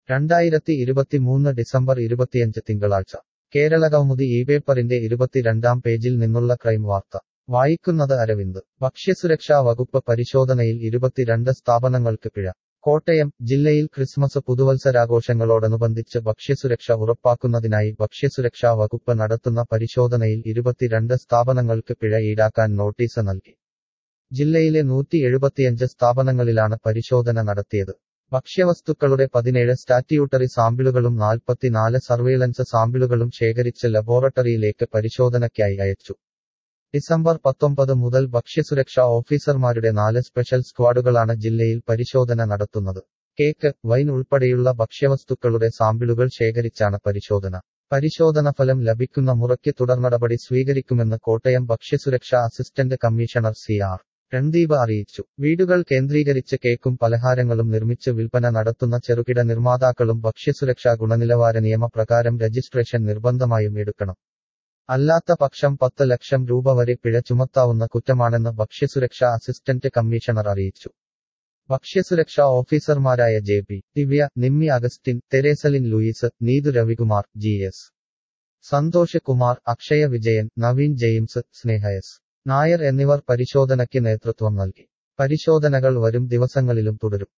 രണ്ടായിരത്തി ഇരുപത്തിമൂന്ന് ഡിസംബർ ഇരുപത്തിയഞ്ച് തിങ്കളാഴ്ച കേരള കൗമുദി ഈ പേപ്പറിന്റെ ഇരുപത്തിരണ്ടാം പേജിൽ നിന്നുള്ള ക്രൈം വാർത്ത വായിക്കുന്നത് അരവിന്ദ് ഭക്ഷ്യസുരക്ഷാ വകുപ്പ് പരിശോധനയിൽ ഇരുപത്തിരണ്ട് സ്ഥാപനങ്ങൾക്ക് പിഴ കോട്ടയം ജില്ലയിൽ ക്രിസ്മസ് പുതുവത്സരാഘോഷങ്ങളോടനുബന്ധിച്ച് ഭക്ഷ്യസുരക്ഷ ഉറപ്പാക്കുന്നതിനായി ഭക്ഷ്യസുരക്ഷാ വകുപ്പ് നടത്തുന്ന പരിശോധനയിൽ ഇരുപത്തിരണ്ട് സ്ഥാപനങ്ങൾക്ക് പിഴ ഈടാക്കാൻ നോട്ടീസ് നൽകി ജില്ലയിലെ നൂറ്റി എഴുപത്തിയഞ്ച് സ്ഥാപനങ്ങളിലാണ് പരിശോധന നടത്തിയത് ഭക്ഷ്യവസ്തുക്കളുടെ പതിനേഴ് സ്റ്റാറ്റ്യൂട്ടറി സാമ്പിളുകളും നാൽപ്പത്തിനാല് സർവെയിലൻസ് സാമ്പിളുകളും ശേഖരിച്ച് ലബോറട്ടറിയിലേക്ക് പരിശോധനയ്ക്കായി അയച്ചു ഡിസംബർ പത്തൊമ്പത് മുതൽ ഭക്ഷ്യസുരക്ഷാ ഓഫീസർമാരുടെ നാല് സ്പെഷ്യൽ സ്ക്വാഡുകളാണ് ജില്ലയിൽ പരിശോധന നടത്തുന്നത് കേക്ക് വൈൻ ഉൾപ്പെടെയുള്ള ഭക്ഷ്യവസ്തുക്കളുടെ സാമ്പിളുകൾ ശേഖരിച്ചാണ് പരിശോധന പരിശോധന ഫലം ലഭിക്കുന്ന മുറയ്ക്ക് തുടർനടപടി സ്വീകരിക്കുമെന്ന് കോട്ടയം ഭക്ഷ്യസുരക്ഷാ assistant commissioner C R Randeep അറിയിച്ചു വീടുകൾ കേന്ദ്രീകരിച്ച് കേക്കും പലഹാരങ്ങളും നിർമ്മിച്ച് വിൽപ്പന നടത്തുന്ന ചെറുകിട നിർമ്മാതാക്കളും ഭക്ഷ്യസുരക്ഷാ ഗുണനിലവാര നിയമപ്രകാരം രജിസ്ട്രേഷൻ നിർബന്ധമായും എടുക്കണം അല്ലാത്ത പക്ഷം പത്ത് ലക്ഷം രൂപ വരെ പിഴ ചുമത്താവുന്ന കുറ്റമാണെന്ന് ഭക്ഷ്യസുരക്ഷാ അസിസ്റ്റന്റ് കമ്മീഷണർ അറിയിച്ചു ഭക്ഷ്യസുരക്ഷാ ഓഫീസർമാരായ J P Divya Nimmi Augustine Theresalin Louis Neethu Ravikumar G S Santhosh Kumar Akshaya Vijayan Naveen James Sneha S Nair എന്നിവർ പരിശോധനയ്ക്ക് നേതൃത്വം നൽകി പരിശോധനകൾ വരും ദിവസങ്ങളിലും തുടരും